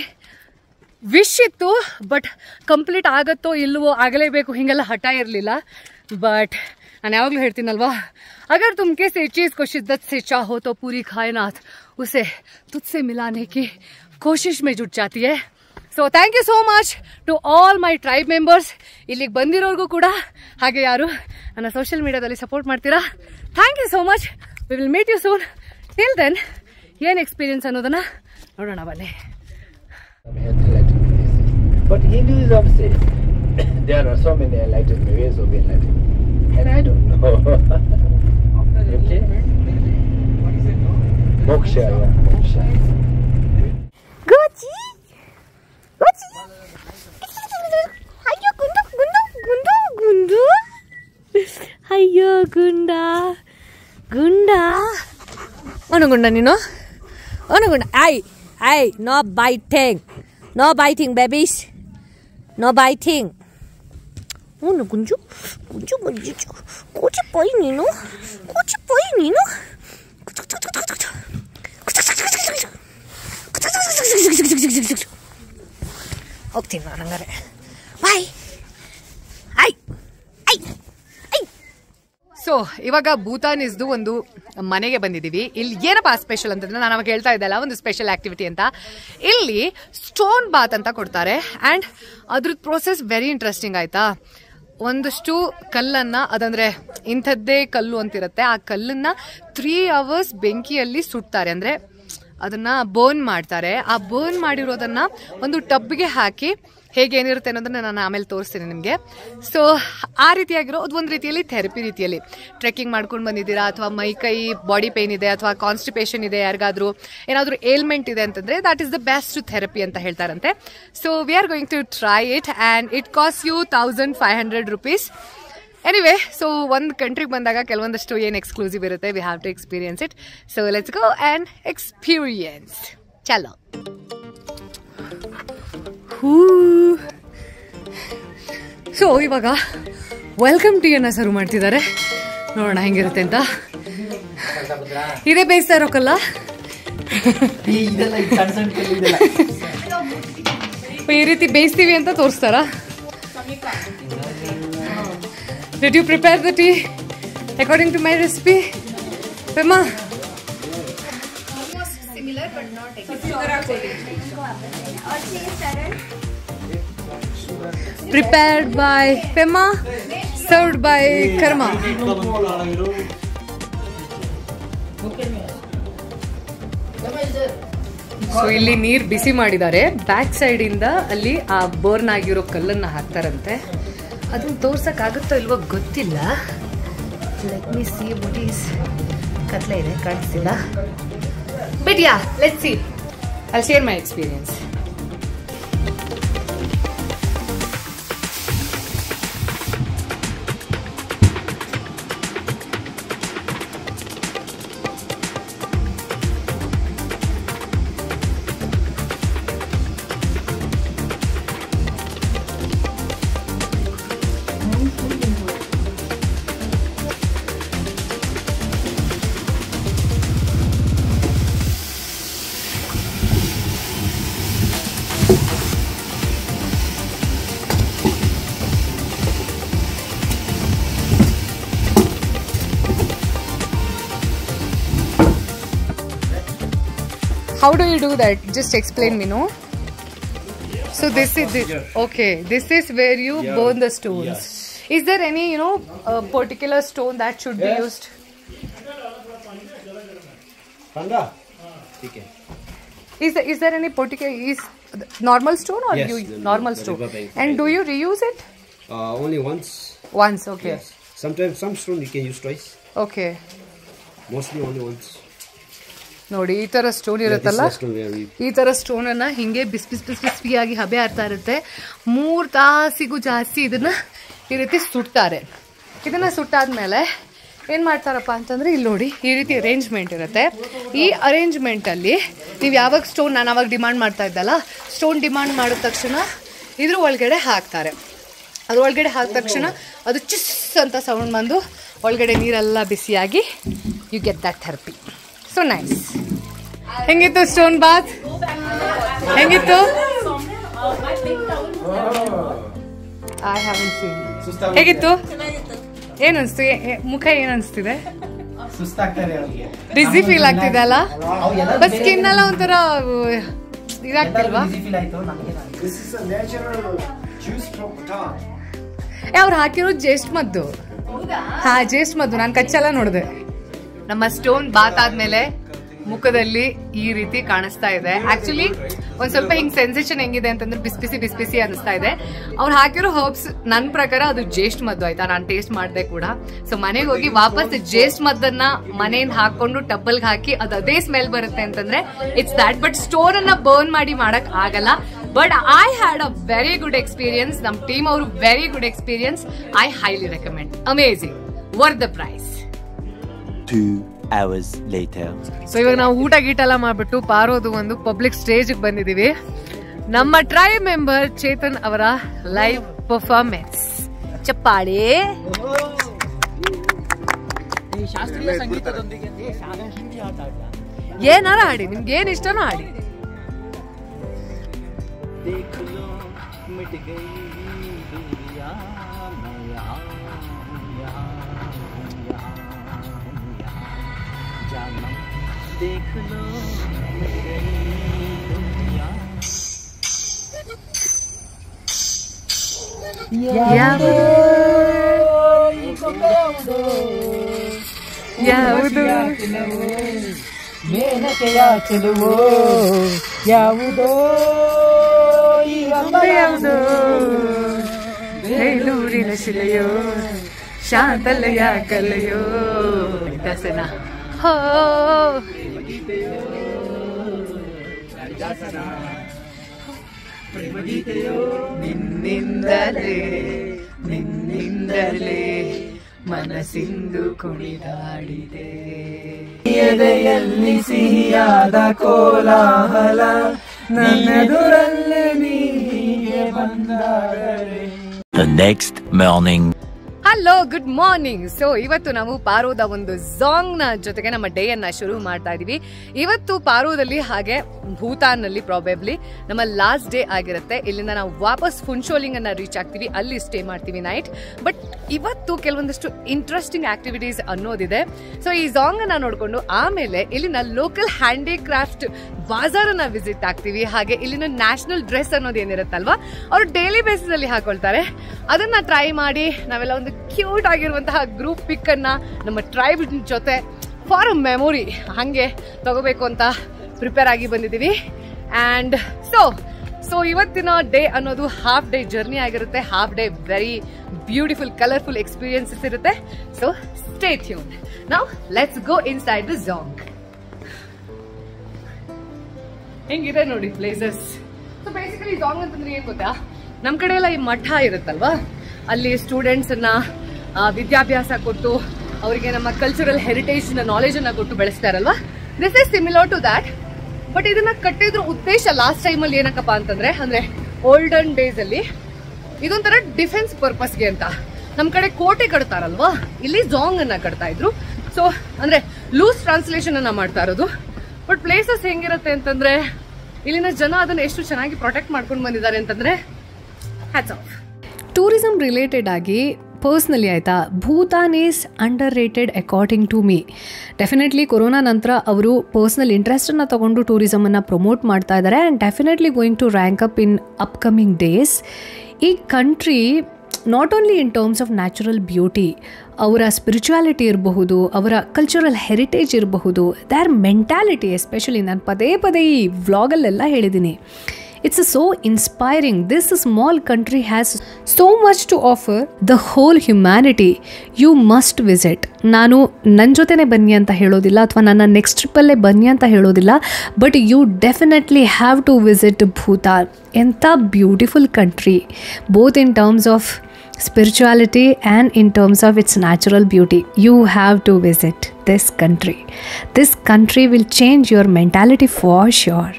ವಿಶ್ ಇತ್ತು ಬಟ್ ಕಂಪ್ಲೀಟ್ ಆಗತ್ತೋ ಇಲ್ವೋ ಆಗಲೇಬೇಕು ಹಿಂಗೆಲ್ಲ ಹಠ ಇರಲಿಲ್ಲ ಬಟ್ ನಾನು ಯಾವಾಗಲೂ ಹೇಳ್ತೀನಲ್ವಾ ಅಗರ್ ತುಮ್ಕೆ से चीज़ को शिद्दत से चाहो तो पूरी कायनात उसे तुझसे मिलाने की कोशिश में जुट जाती है so thank you so much to all my tribe members ಇಲ್ಲಿಗೆ ಬಂದಿರೋರ್ಗೂ ಕೂಡ ಹಾಗೆ ಯಾರು ನನ್ನ ಸೋಷಿಯಲ್ ಮೀಡಿಯಾದಲ್ಲಿ ಸಪೋರ್ಟ್ ಮಾಡ್ತೀರಾ thank you so much we will meet you soon till then ಏನು ಎಕ್ಸ್ಪೀರಿಯನ್ಸ್ ಅನ್ನೋದನ್ನ ನೋಡೋಣ ಬನ್ನಿ But Hinduism says there are so many enlightened ways of enlightenment. And I don't know. okay? Moksha, yeah, moksha. Gochi! Gochi! ಅಯ್ಯೋ ಗುಂಡು ಗುಂಡು ಗುಂಡು ಗುಂಡು ಅಯ್ಯೋ ಗುಂಡ ಗುಂಡ ಅವನು ಗುಂಡ ನೀನು ಅವನು ಗುಂಡ I I no biting no biting babies no biting ಅವನು ಗುಂಜು ಗುಂಜು ಗುಂಜು ಕೂಚಿಪೋಯಿ ನೀನು ಕೂಚಿಪೋಯಿ ನೀನು ಹೋಗ್ತೀನಿ ನಾನು ಹಂಗಾರೆ ಬಾಯ್ ಐ ಐ ಸೊ ಇವಾಗ ಭೂತಾನಿಸ್ದು ಒಂದು ಮನೆಗೆ ಬಂದಿದ್ದೀವಿ ಇಲ್ಲಿ ಏನಪ್ಪ ಸ್ಪೆಷಲ್ ಅಂತಂದ್ರೆ ನಾನು ಅವಾಗ ಹೇಳ್ತಾ ಇದ್ದಲ್ಲ ಒಂದು ಸ್ಪೆಷಲ್ ಆಕ್ಟಿವಿಟಿ ಅಂತ ಇಲ್ಲಿ ಸ್ಟೋನ್ ಬಾತ್ ಅಂತ ಕೊಡ್ತಾರೆ ಆ್ಯಂಡ್ ಅದ್ರದ್ದು ಪ್ರೋಸೆಸ್ ವೆರಿ ಇಂಟ್ರೆಸ್ಟಿಂಗ್ ಆಯ್ತಾ ಒಂದಷ್ಟು ಕಲ್ಲನ್ನ ಅದಂದ್ರೆ ಇಂಥದ್ದೇ ಕಲ್ಲು ಅಂತಿರುತ್ತೆ ಆ ಕಲ್ಲನ್ನ ತ್ರೀ ಅವರ್ಸ್ ಬೆಂಕಿಯಲ್ಲಿ ಸುಡ್ತಾರೆ ಅಂದ್ರೆ ಅದನ್ನ ಬರ್ನ್ ಮಾಡ್ತಾರೆ ಆ ಬರ್ನ್ ಮಾಡಿರೋದನ್ನ ಒಂದು ಟಬ್ಗೆ ಹಾಕಿ ಹೇಗೆ ಏನಿರುತ್ತೆ ಅನ್ನೋದನ್ನ ನಾನು ಆಮೇಲೆ ತೋರಿಸ್ತೀನಿ ನಿಮಗೆ ಸೊ ಆ ರೀತಿಯಾಗಿರೋ ಅದು ಒಂದು ರೀತಿಯಲ್ಲಿ ಥೆರಪಿ ರೀತಿಯಲ್ಲಿ ಟ್ರೆಕ್ಕಿಂಗ್ ಮಾಡ್ಕೊಂಡು ಬಂದಿದ್ದೀರಾ ಅಥವಾ ಮೈ ಕೈ ಬಾಡಿ ಪೇನ್ ಇದೆ ಅಥವಾ ಕಾನ್ಸ್ಟಿಪೇಷನ್ ಇದೆ ಯಾರಿಗಾದ್ರೂ ಏನಾದರೂ ಏಲ್ಮೆಂಟ್ ಇದೆ ಅಂತಂದ್ರೆ that is the best therapy ಅಂತ ಹೇಳ್ತಾರಂತೆ so we are going to try it and it cost you thousand five hundred rupees anyway so ಒಂದು ಕಂಟ್ರಿಗೆ ಬಂದಾಗ ಕೆಲವೊಂದಷ್ಟು ಏನು ಎಕ್ಸ್ಕ್ಲೂಸಿವ್ ಇರುತ್ತೆ we have to experience it so let's go and experience ಚಲೋ ಸೊ ಇವಾಗ ವೆಲ್ಕಮ್ ಟೀಯನ್ನು ಸರ್ವ್ ಮಾಡ್ತಿದ್ದಾರೆ ನೋಡೋಣ ಹೆಂಗಿರುತ್ತೆ ಅಂತ ಇದೇ ಬೇಯಿಸ್ತಾ ಇರೋಕಲ್ಲ ಇದೆಲ್ಲ ಸಣ್ಣ ಸಣ್ಣ ಕಲ್ಲು ಇದೆಲ್ಲ ಈ ರೀತಿ ಬೇಯಿಸ್ತೀವಿ ಅಂತ ತೋರಿಸ್ತಾರ did you prepare the tea according to my recipe Pema prepared by Pema, served by Karma. So ಇಲ್ಲಿ ನೀರು ಬಿಸಿ ಮಾಡಿದ್ದಾರೆ ಬ್ಯಾಕ್ ಸೈಡ್ ಇಂದ ಅಲ್ಲಿ ಆ ಬರ್ನ್ ಆಗಿರೋ ಕಲ್ಲನ್ನ ಹಾಕ್ತಾರಂತೆ ಅದನ್ನ ತೋರ್ಸಕ್ ಆಗುತ್ತೋ ಇಲ್ವೋ ಗೊತ್ತಿಲ್ಲ let me see what is ಕತ್ಲೆ ಇದೆ ಕಾಣಿಸ್ತಿಲ್ಲ but yeah let see I share my experience How do you do that? Just explain me, no? So this is the, okay. This is where you burn the stones. Is there any you know a particular stone that should be used? Is there, is there any particular is normal stone or Yes, you the- normal the stone? riverbank. And do you reuse it Uh, only once. once? Okay. Yes. Sometimes some stone you can use twice. Okay. Mostly only once. ನೋಡಿ ಈ ತರ ಸ್ಟೋನ್ Yeah, this ಇರುತ್ತಲ್ಲ is stone where we ಈ ತರ ಸ್ಟೋನ್ ಅನ್ನ ಹಿಂಗೆ ಬಿಸ್ ಬಿಸ್ ಬಿಸ್ ಬಿಸ್ಬಿಯಾಗಿ ಹಬೆ ಆಡ್ತಾ ಇರುತ್ತೆ ಮೂರ್ ತಾಸಿಗೂ ಜಾಸ್ತಿ ಇದನ್ನ ಈ ರೀತಿ ಸುಡ್ತಾರೆ ಇದನ್ನ ಸುಟ್ಟಾದ್ಮೇಲೆ ಏನ್ ಮಾಡ್ತಾರಪ್ಪ ಅಂತಂದ್ರೆ ಇಲ್ಲಿ ನೋಡಿ ಈ ರೀತಿ ಅರೇಂಜ್ಮೆಂಟ್ ಇರುತ್ತೆ ಈ ಅರೇಂಜ್ಮೆಂಟ್ ಅಲ್ಲಿ ನೀವು ಯಾವಾಗ ಸ್ಟೋನ್ ನಾನು ಅವಾಗ ಡಿಮಾಂಡ್ ಮಾಡ್ತಾ ಇದ್ದಲ್ಲ ಸ್ಟೋನ್ ಡಿಮಾಂಡ್ ಮಾಡಿದ ತಕ್ಷಣ ಇದ್ರ ಒಳಗಡೆ ಹಾಕ್ತಾರೆ ಅದ್ರ ಒಳಗಡೆ ಹಾಕಿದ ತಕ್ಷಣ ಅದು ಚಿಸ್ ಅಂತ ಸೌಂಡ್ ಬಂದು ಒಳಗಡೆ ನೀರೆಲ್ಲ ಬಿಸಿಯಾಗಿ you get that therapy so nice ಹೆಂಗಿತ್ತು ಸ್ಟೋನ್ ಬಾತ್ ಹೆಂಗಿತ್ತು ಐ ಹ್ಯಾವನ್ ಸೀನ್ ಹೇಗಿತ್ತು ಏನ್ ಅನ್ಸ್ತು ಏ- ಏ- ಮುಖ ಏನ್ ಅನ್ಸ್ತಿದೆ ಸುಸ್ತಾಗ್ತಾರೆ ಅವರಿಗೆ ಡಿಸಿ ಫೀಲ್ ಆಗ್ತಿದೆ ಅಲ್ಲ ಬಟ್ ಸ್ಕಿನ್ ಎಲ್ಲ ಒಂಥರ ಇದಾಗ್ತಿಲ್ವಾ ಫೀಲ್ ಆಯ್ತು ನಮಗೆ This is a natural juice from Bhutan. ಏ, ಅವ್ರು ಹಾಕಿರೋದು ಜೇಸ್ಟ್ ಮದ್ದು ಹಾ ಜೇಸ್ಟ್ ಮದ್ದು ನಾನು ಕಚ್ಚೆಲ್ಲ ನೋಡಿದೆ ನಮ್ಮ ಸ್ಟೋನ್ ಬಾತ್ ಆದ್ಮೇಲೆ ಮುಖದಲ್ಲಿ ಈ ರೀತಿ ಕಾಣಿಸ್ತಾ ಇದೆ ಆಕ್ಚುಲಿ ಒಂದ್ ಸ್ವಲ್ಪ ಹಿಂಗ್ ಸೆನ್ಸೇಷನ್ ಹೆಂಗಿದೆ ಅಂತಂದ್ರೆ ಬಿಸಿ ಬಿಸಿ ಬಿಸಿ ಬಿಸಿ ಅನಿಸ್ತಾ ಇದೆ ಅವ್ರು ಹಾಕಿರೋ ಹರ್ಬ್ಸ್ ನನ್ ಪ್ರಕಾರ ಅದು ಜೇಸ್ಟ್ ಮದ್ದು ಆಯ್ತಾ ನಾನು ಟೇಸ್ಟ್ ಮಾಡಿದೆ ಕೂಡ ಸೊ ಮನೆಗೆ ಹೋಗಿ ವಾಪಸ್ ಜೇಸ್ಟ್ ಮದ್ದನ್ನ ಮನೆಯಿಂದ ಹಾಕೊಂಡು ಟಬ್ಬಲ್ಗೆ ಹಾಕಿ ಅದು ಅದೇ ಸ್ಮೆಲ್ ಬರುತ್ತೆ ಅಂತಂದ್ರೆ ಇಟ್ಸ್ ದ್ಯಾಟ್ ಬಟ್ ಸ್ಟೋರ್ ಅನ್ನ ಬರ್ನ್ ಮಾಡಿ ಮಾಡಕ್ ಆಗಲ್ಲ but I had a very good experience ನಮ್ ಟೀಮ್ ಅವರು very good experience I highly recommend amazing worth the price Two hours later. So ಇವಾಗ ನಾವು ಊಟ ಗೀಟ ಎಲ್ಲ ಮಾಡ್ಬಿಟ್ಟು ಪಾರೋದು ಒಂದು ಪಬ್ಲಿಕ್ ಸ್ಟೇಜ್ ಬಂದಿದೀವಿ ನಮ್ಮ ಟ್ರೈ ಮೆಂಬರ್ ಚೇತನ್ ಅವರ ಲೈವ್ ಪರ್ಫಾರ್ಮೆನ್ಸ್ ಚಪ್ಪಾಳೆ ಈ ಶಾಸ್ತ್ರೀಯ ಸಂಗೀತದೊಂದಿಗೆ ಏ, ಶಾ- ಹಿಂದಿ ಆಟ ಆಡ್ಲಾ? ಏನಾರ ಆಡಿ ನಿಮ್ಗೆ ಏನ್ ಇಷ್ಟನೋ ಆಡಿ देख लो मिट गई दूरियां मैं यहाँ हूँ, यहाँ हूँ, यहाँ हूँ, यहाँ जानम देख लो मिट गई दुनिया ಯಾವುದು ಮೇನಕೆಯ ಚೆಲುವು ಯಾವುದೋ ಈ ಯಾವುದು ಬೇಲೂರಿನ ಶಿಲೆಯೋ ಶಾಂತಲಯ ಕಲೆಯೋ ದಸನ ಹೋ ನಿನ್ನಿಂದಲೇ ನಿನ್ನಿಂದಲೇ ಮನಸ್ಸಿಂದು ಕುಣಿದಾಡಿದೆ ಎದೆಯಲ್ಲಿ ಸಿಹಿಯಾದ ಕೋಲಾಹಲ ನನ್ನೆದುರಲ್ಲೇ ನೀ ಹೀಗೆ ಬಂದಾಗಲೇ The next morning. Hello good morning so ಇವತ್ತು ನಾವು ಪಾರೋದ ಒಂದು ಸಾಂಗ್ ನ ಜೊತೆಗೆ ನಮ್ಮ ಡೇ ಅನ್ನ ಶುರು ಮಾಡ್ತಾ ಇದೀವಿ ಇವತ್ತು ಪಾರೋದಲ್ಲಿ ಹಾಗೆ ಭೂತಾನ್ ನಲ್ಲಿ ಪ್ರಾಬೆಬ್ಲಿ ನಮ್ಮ ಲಾಸ್ಟ್ ಡೇ ಆಗಿರುತ್ತೆ ಇಲ್ಲಿಂದ ನಾವು ವಾಪಸ್ ಫುನ್ಶೋಲಿಂಗ್ ಅನ್ನ ರೀಚ್ ಆಗ್ತೀವಿ ಅಲ್ಲಿ ಸ್ಟೇ ಮಾಡ್ತೀವಿ ನೈಟ್ ಬಟ್ ಇವತ್ತು ಕೆಲವೊಂದಷ್ಟು ಇಂಟ್ರೆಸ್ಟಿಂಗ್ ಆಕ್ಟಿವಿಟೀಸ್ ಅನ್ನೋದಿದೆ ಸೊ ಈ ಸಾಂಗ್ ಅನ್ನ ನೋಡ್ಕೊಂಡು ಆಮೇಲೆ ಇಲ್ಲಿನ ಲೋಕಲ್ ಹ್ಯಾಂಡಿಕ್ರಾಫ್ಟ್ ಬಾಜಾರನ್ನ ವಿಸಿಟ್ ಆಗ್ತೀವಿ ಹಾಗೆ ಇಲ್ಲಿನ ನ್ಯಾಷನಲ್ ಡ್ರೆಸ್ ಅನ್ನೋದು ಏನಿರುತ್ತಲ್ವಾ ಅವರು ಡೈಲಿ ಬೇಸಿಸ್ ಅಲ್ಲಿ ಹಾಕೊಳ್ತಾರೆ ಅದನ್ನ ಟ್ರೈ ಮಾಡಿ ನಾವೆಲ್ಲ ಒಂದು ಕ್ಯೂಟ್ ಆಗಿರುವಂತಹ ಗ್ರೂಪ್ ಪಿಕ್ ಅನ್ನ ನಮ್ಮ ಟ್ರೈಬ್ ಜೊತೆ ಫಾರ್ ಅ ಮೆಮೊರಿ ಹಂಗೆ ತಗೋಬೇಕು ಅಂತ ಪ್ರಿಪೇರ್ ಆಗಿ ಬಂದಿದ್ದೀವಿ ಆ್ಯಂಡ್ ಸೊ ಸೊ ಇವತ್ತಿನ ಡೇ ಅನ್ನೋದು ಹಾಫ್ ಡೇ ಜರ್ನಿ ಆಗಿರುತ್ತೆ half day very beautiful colourful experiences ಇರುತ್ತೆ ಸೊ ಸ್ಟೇ ಟ್ಯೂನ್ ನಾವು let's go inside the dzong ಹೆಂಗಿದೆ ನೋಡಿ ಪ್ಲೇಸಸ್ ಸೊ ಬೇಸಿಕಲಿ ಸಾಂಗ್ ಅಂತಂದ್ರೆ ಏನ್ ಗೊತ್ತಾ ನಮ್ ಕಡೆ ಎಲ್ಲ ಈ ಮಠ ಇರುತ್ತಲ್ವಾ ಅಲ್ಲಿ ಸ್ಟೂಡೆಂಟ್ಸ್ ಅನ್ನ ಆ, ವಿದ್ಯಾಭ್ಯಾಸ ಕೊಟ್ಟು ಅವರಿಗೆ ನಮ್ಮ ಕಲ್ಚರಲ್ ಹೆರಿಟೇಜ್ ನಾಲೆಜ್ ಅನ್ನ ಕೊಟ್ಟು ಬೆಳೆಸ್ತಾರಲ್ವಾ this is similar to that but ಇದನ್ನ ಕಟ್ಟಿದ್ರ ಉದ್ದೇಶ ಲಾಸ್ಟ್ ಟೈಮ್ ಅಲ್ಲಿ ಏನಕ್ಕಪ್ಪ ಅಂತಂದ್ರೆ ಅಂದ್ರೆ ಓಲ್ಡನ್ ಡೇಸ್ ಅಲ್ಲಿ ಇದೊಂಥರ ಡಿಫೆನ್ಸ್ ಪರ್ಪಸ್ಗೆ ಅಂತ ನಮ್ ಕಡೆ ಕೋಟೆ ಕಟ್ತಾರಲ್ವಾ ಇಲ್ಲಿ ಜಾಂಗ್ ಅನ್ನ ಕಟ್ತಾ ಇದ್ರು ಸೊ ಅಂದ್ರೆ ಲೂಸ್ ಟ್ರಾನ್ಸ್ಲೇಷನ್ ಅನ್ನ ಮಾಡ್ತಾ ಇರೋದು ಬಟ್ ಪ್ಲೇಸಸ್ ಹೆಂಗಿರುತ್ತೆ ಅಂತಂದ್ರೆ ಇಲ್ಲಿನ ಜನ ಅದನ್ನ ಎಷ್ಟು ಚೆನ್ನಾಗಿ ಪ್ರೊಟೆಕ್ಟ್ ಮಾಡ್ಕೊಂಡು ಬಂದಿದ್ದಾರೆ ಅಂತಂದ್ರೆ ಹ್ಯಾಟ್ಸ್ ಆಫ್ ಟೂರಿಸಮ್ ರಿಲೇಟೆಡ್ ಆಗಿ ಪರ್ಸ್ನಲಿ ಆಯಿತಾ Bhutan is underrated according to me definitely corona ನಂತರ ಅವರು ಪರ್ಸ್ನಲ್ ಇಂಟ್ರೆಸ್ಟನ್ನು ತೊಗೊಂಡು ಟೂರಿಸಮನ್ನು ಪ್ರಮೋಟ್ ಮಾಡ್ತಾ ಇದ್ದಾರೆ and definitely going to rank up in upcoming days ಈ country not only in terms of natural beauty ಅವರ ಸ್ಪಿರಿಚುಯಾಲಿಟಿ ಇರಬಹುದು ಅವರ ಕಲ್ಚರಲ್ ಹೆರಿಟೇಜ್ ಇರಬಹುದು ದ್ಯಾರ್ ಮೆಂಟ್ಯಾಲಿಟಿ ಎಸ್ಪೆಷಲಿ ನಾನು ಪದೇ ಪದೇ ಈ ವ್ಲಾಗಲ್ಲೆಲ್ಲ ಹೇಳಿದ್ದೀನಿ it's so inspiring this small country has so much to offer the whole humanity you must visit ನಾನು ನನ್ನ ಜೊತೆನೇ ಬನ್ನಿ ಅಂತ ಹೇಳೋದಿಲ್ಲ ಅಥವಾ ನನ್ನ ನೆಕ್ಸ್ಟ್ ಟ್ರಿಪ್ಪಲ್ಲೇ ಬನ್ನಿ ಅಂತ ಹೇಳೋದಿಲ್ಲ but you definitely have to visit Bhutan ಎಂಥ beautiful country both in terms of spirituality and in terms of its natural beauty you have to visit this country this country will change your mentality for sure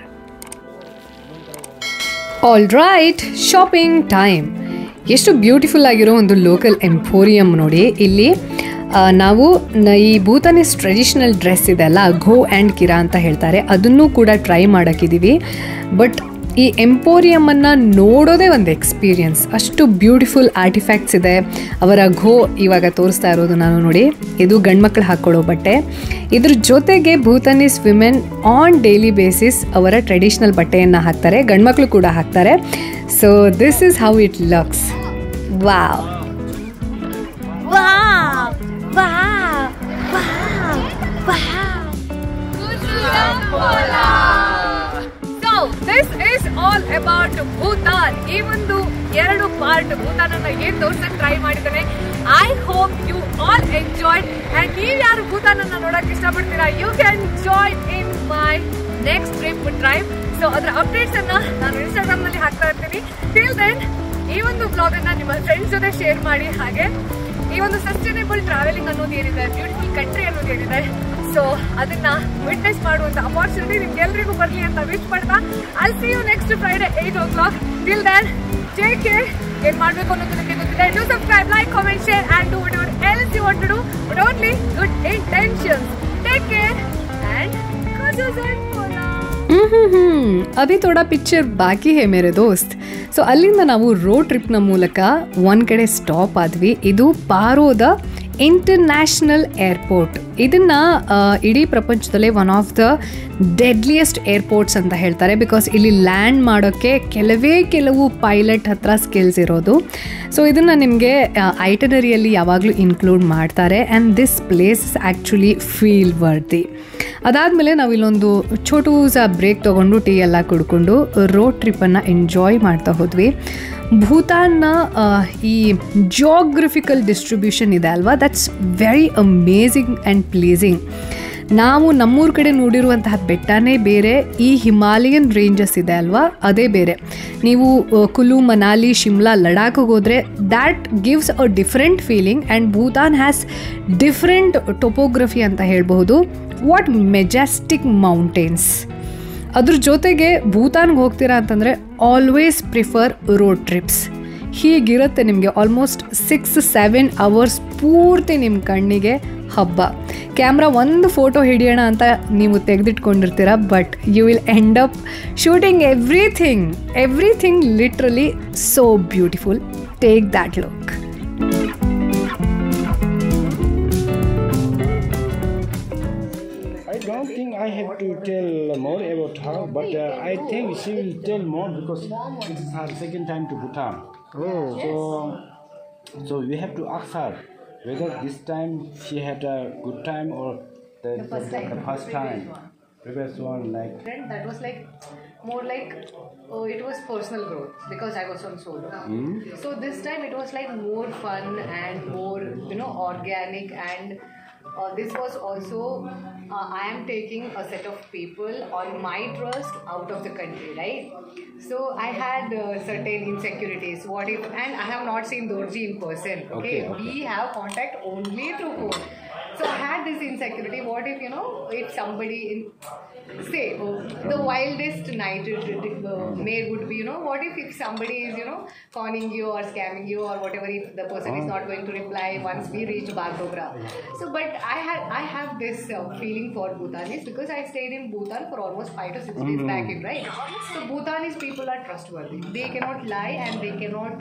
all right shopping time ಎಷ್ಟು ಬ್ಯೂಟಿಫುಲ್ ಆಗಿರೋ ಒಂದು ಲೋಕಲ್ ಎಂಪೋರಿಯಂ ನೋಡಿ ಇಲ್ಲಿ ಆ, ನಾವು ನ- ಈ ಭೂತಾನೀಸ್ ಟ್ರೆಡಿಷ್ನಲ್ ಡ್ರೆಸ್ ಇದೆ ಅಲ್ಲ ಘೋ ಆ್ಯಂಡ್ ಕಿರಾ ಅಂತ ಹೇಳ್ತಾರೆ ಅದನ್ನು ಕೂಡ ಟ್ರೈ ಮಾಡೋಕ್ಕಿದ್ದೀವಿ ಬಟ್ ಈ ಎಂಪೋರಿಯಮನ್ನು ನೋಡೋದೇ ಒಂದು ಎಕ್ಸ್ಪೀರಿಯನ್ಸ್ ಅಷ್ಟು ಬ್ಯೂಟಿಫುಲ್ ಆರ್ಟಿಫ್ಯಾಕ್ಟ್ಸ್ ಇದೆ ಅವರ ಘೋ ಇವಾಗ ತೋರಿಸ್ತಾ ಇರೋದು ನಾನು ನೋಡಿ ಇದು ಗಂಡ್ಮಕ್ಳು ಹಾಕ್ಕೊಳ್ಳೋ ಬಟ್ಟೆ ಇದ್ರ ಜೊತೆಗೆ Bhutanese women on daily basis ಅವರ ಟ್ರೆಡಿಷ್ನಲ್ ಬಟ್ಟೆಯನ್ನು ಹಾಕ್ತಾರೆ ಗಂಡ್ಮಕ್ಳು ಕೂಡ ಹಾಕ್ತಾರೆ so this is how it looks wow Wow! Wow! Wow! Wow! So this is all about Bhutan ಈ ಒಂದು ಎರಡು ಪಾರ್ಟ್ ಭೂತಾನ್ ಅನ್ನ ಏನ್ ತೋರ್ಸಕ್ ಟ್ರೈ ಮಾಡಿದ್ದಾನೆ I hope you all enjoy and ನೀವ್ ಯಾರು ಭೂತಾನ್ ಅನ್ನ ನೋಡಕ್ ಇಷ್ಟಪಡ್ತೀರಾ you can join in my next trip drive so ಅದರ ಅಪ್ಡೇಟ್ಸ್ ಅನ್ನ ನಾನು ಇನ್ಸ್ಟಾಗ್ರಾಮ್ ನಲ್ಲಿ ಹಾಕ್ತಾ ಇರ್ತೀನಿ ಟಿಲ್ ದೆನ್ ಈ ಒಂದು ಬ್ಲಾಗ್ ಅನ್ನ ನಿಮ್ಮ ಫ್ರೆಂಡ್ಸ್ ಜೊತೆ ಶೇರ್ ಮಾಡಿ ಹಾಗೆ ಈ ಒಂದು ಸಸ್ಟೈನೇಬಲ್ ಟ್ರಾವೆಲಿಂಗ್ ಅನ್ನೋದು ಏನಿದೆ ಬ್ಯೂಟಿಫುಲ್ ಕಂಟ್ರಿ ಅನ್ನೋದು ಏನಿದೆ ಸೊ ಅದನ್ನ ವಿಟ್ನೆಸ್ ಮಾಡುವಂತ ಅಪಾರ್ಚುನಿಟಿ ನಿಮ್ಗೆಲ್ರಿಗೂ ಬರಲಿ ಅಂತ ವಿಶ್ ಮಾಡ್ತಾ I see you next Friday eight o'clock till then take care ಏನ್ ಮಾಡ್ಬೇಕು ಅನ್ನೋದು ನಿಮಗೆ ಗೊತ್ತಿದೆ do subscribe like comment share and do whatever else you want to do but only good intentions take care and hmm hmm hmm ಅಭಿ ಥೋಡಾ ಪಿಕ್ಚರ್ ಬಾಕಿ ಹೇ ಮೇರೆ ದೋಸ್ತ್ ಸೊ ಅಲ್ಲಿಂದ ನಾವು ರೋಡ್ ಟ್ರಿಪ್ನ ಮೂಲಕ ಒಂದು ಕಡೆ ಸ್ಟಾಪ್ ಆದ್ವಿ ಇದು ಪಾರೋದ ಇಂಟರ್ನ್ಯಾಷನಲ್ ಏರ್ಪೋರ್ಟ್ ಇದನ್ನು ಇಡೀ ಪ್ರಪಂಚದಲ್ಲೇ one of the deadliest airports ಅಂತ ಹೇಳ್ತಾರೆ ಬಿಕಾಸ್ ಇಲ್ಲಿ ಲ್ಯಾಂಡ್ ಮಾಡೋಕ್ಕೆ ಕೆಲವೇ ಕೆಲವು ಪೈಲಟ್ ಹತ್ರ ಸ್ಕಿಲ್ಸ್ ಇರೋದು ಸೊ ಇದನ್ನು ನಿಮಗೆ ಐಟನರಿಯಲ್ಲಿ ಯಾವಾಗಲೂ ಇನ್ಕ್ಲೂಡ್ ಮಾಡ್ತಾರೆ and this place actually feel worthy ಅದಾದಮೇಲೆ ನಾವು ಇಲ್ಲೊಂದು ಛೋಟು ಸಹ ಬ್ರೇಕ್ ತೊಗೊಂಡು ಟೀ ಎಲ್ಲ ಕುಡ್ಕೊಂಡು ರೋಡ್ ಟ್ರಿಪ್ಪನ್ನು ಎಂಜಾಯ್ ಮಾಡ್ತಾ ಹೋದ್ವಿ ಭೂತಾನ್ನ ಆ, ಈ ಜಿಯೋಗ್ರಫಿಕಲ್ ಡಿಸ್ಟ್ರಿಬ್ಯೂಷನ್ ಇದೆ ಅಲ್ವಾ that's very amazing and pleasing ನಾವು ನಮ್ಮೂರ ಕಡೆ ನೋಡಿರುವಂತಹ ಬೆಟ್ಟನೇ ಬೇರೆ ಈ ಹಿಮಾಲಯನ್ ರೇಂಜಸ್ ಇದೆ ಅಲ್ವಾ ಅದೇ ಬೇರೆ ನೀವು ಆ, ಕುಲು ಮನಾಲಿ ಶಿಮ್ಲಾ ಲಡಾಖ್ಗೆ ಹೋದರೆ that gives a different feeling and Bhutan has different topography ಅಂತ ಹೇಳಬಹುದು ವಾಟ್ ಮೆಜೆಸ್ಟಿಕ್ ಮೌಂಟೇನ್ಸ್ ಅದ್ರ ಜೊತೆಗೆ ಭೂತಾನ್ಗೆ ಹೋಗ್ತೀರಾ ಅಂತಂದರೆ ಆಲ್ವೇಸ್ ಪ್ರಿಫರ್ ರೋಡ್ ಟ್ರಿಪ್ಸ್ ಹೀಗಿರುತ್ತೆ ನಿಮಗೆ ಆಲ್ಮೋಸ್ಟ್ ಸಿಕ್ಸ್ ಸೆವೆನ್ ಅವರ್ಸ್ ಪೂರ್ತಿ ನಿಮ್ಮ ಕಣ್ಣಿಗೆ ಹಬ್ಬ ಕ್ಯಾಮ್ರಾ ಒಂದು ಫೋಟೋ ಹಿಡಿಯೋಣ ಅಂತ ನೀವು ತೆಗೆದಿಟ್ಕೊಂಡಿರ್ತೀರ but you will end up shooting everything everything literally so beautiful take that look I don't think I have to tell more about her, but uh, I think she will tell more because it is her second time to Bhutan. Oh. So, so we have to ask her whether this time she had a good time or the, the, first time. the first time. Previous one, like friend that was like more like oh it was personal growth because i was on solo Hmm. so this time it was like more fun and more you know organic and uh, this was also uh, i am taking a set of people on my trust out of the country right so i had uh, certain insecurities what if and i have not seen dorji in person okay, Okay, okay. we have contact only through phone so I had this insecurity. What if you know if somebody in say oh, the wildest night uh, maid would be you know what if if somebody is you know conning you or scamming you or whatever if the person is not going to reply once we reach Bagogra. So but I had I have this uh, feeling for Bhutanese because I stayed in Bhutan for almost five to six days Mhm. back in right. So Bhutanese people are trustworthy. They cannot lie and they cannot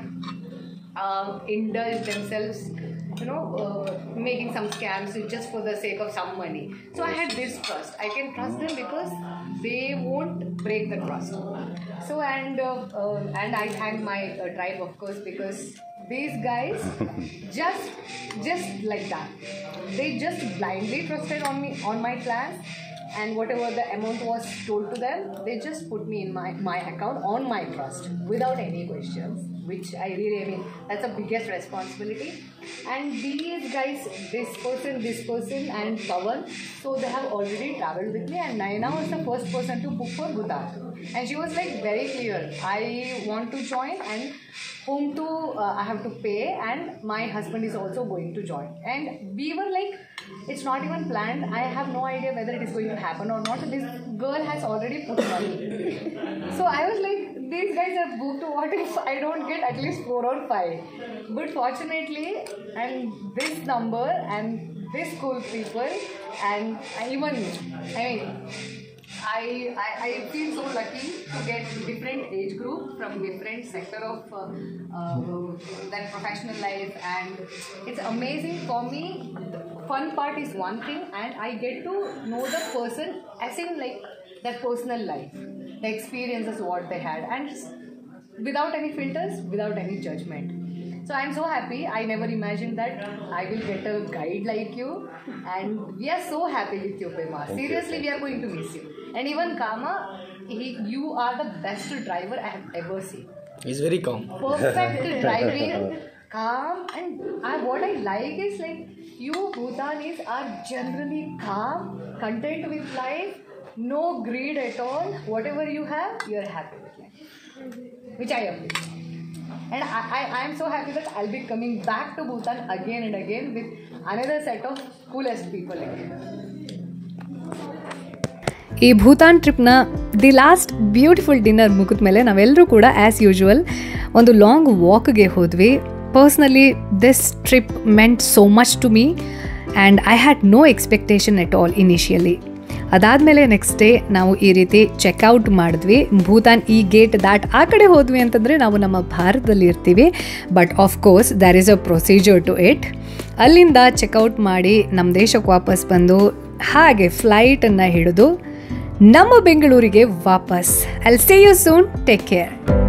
uh, indulge themselves you know uh, making some scams just for the sake of some money so i had this trust i can trust them because they won't break the trust so and uh, uh, and i thank my uh, tribe of course because these guys just just like that they just blindly trusted on me on my plans and whatever the amount was told to them they just put me in my, my account on my trust without any questions which i really I mean that's the biggest responsibility and these guys this person this person and Pawan so they have already traveled with me and Naina was the first person to book for Bhutan and she was like very clear I want to join and whom to uh, I have to pay and my husband is also going to join and we were like it's not even planned I have no idea whether it is going to happen or not this girl has already put money so I was like these guys are booked what if I don't get at least four or five but fortunately and this number and this cool people and even I mean I, I, I feel so lucky to get different age group from different sector of uh, uh, that professional life and it's amazing for me the fun part is one thing and I get to know the person as in like their personal life the experiences what they had and just without any filters without any judgment so I'm so happy. I never imagined that I will get a guide like you, and we are so happy with you, Pema. Thank you, Seriously, thank we are going to miss you. And even Kama, he, you are the best driver I have ever seen. He's very calm. Perfect driving, calm, and I, what I like is like you Bhutanese are generally calm, content with life, no greed at all. Whatever you have, you are happy with life, which I appreciate. And I, I, I am so happy that I'll be coming back to Bhutan again and again with another set of coolest people again. ಈ ಭೂತಾನ್ ಟ್ರಿಪ್ನ ದಿ ಲಾಸ್ಟ್ ಬ್ಯೂಟಿಫುಲ್ ಡಿನ್ನರ್ ಮುಗಿದ ಮೇಲೆ ನಾವೆಲ್ಲರೂ ಕೂಡ ಆ್ಯಸ್ ಯೂಶುವಲ್ ಒಂದು ಲಾಂಗ್ ವಾಕ್ಗೆ ಹೋದ್ವಿ personally this trip meant so much to me and I had no expectation at all initially ಅದಾದಮೇಲೆ ನೆಕ್ಸ್ಟ್ ಡೇ ನಾವು ಈ ರೀತಿ ಚೆಕ್ಔಟ್ ಮಾಡಿದ್ವಿ ಭೂತಾನ್ ಈ ಗೇಟ್ ದಾಟ್ ಆ ಕಡೆ ಹೋದ್ವಿ ಅಂತಂದರೆ ನಾವು ನಮ್ಮ ಭಾರತದಲ್ಲಿ ಇರ್ತೀವಿ but of course there is a procedure to it ಅಲ್ಲಿಂದ ಚೆಕ್ಔಟ್ ಮಾಡಿ ನಮ್ಮ ದೇಶಕ್ಕೆ ವಾಪಸ್ ಬಂದು ಹಾಗೆ ಫ್ಲೈಟನ್ನು ಹಿಡಿದು ನಮ್ಮ ಬೆಂಗಳೂರಿಗೆ ವಾಪಸ್ I'll see you soon take care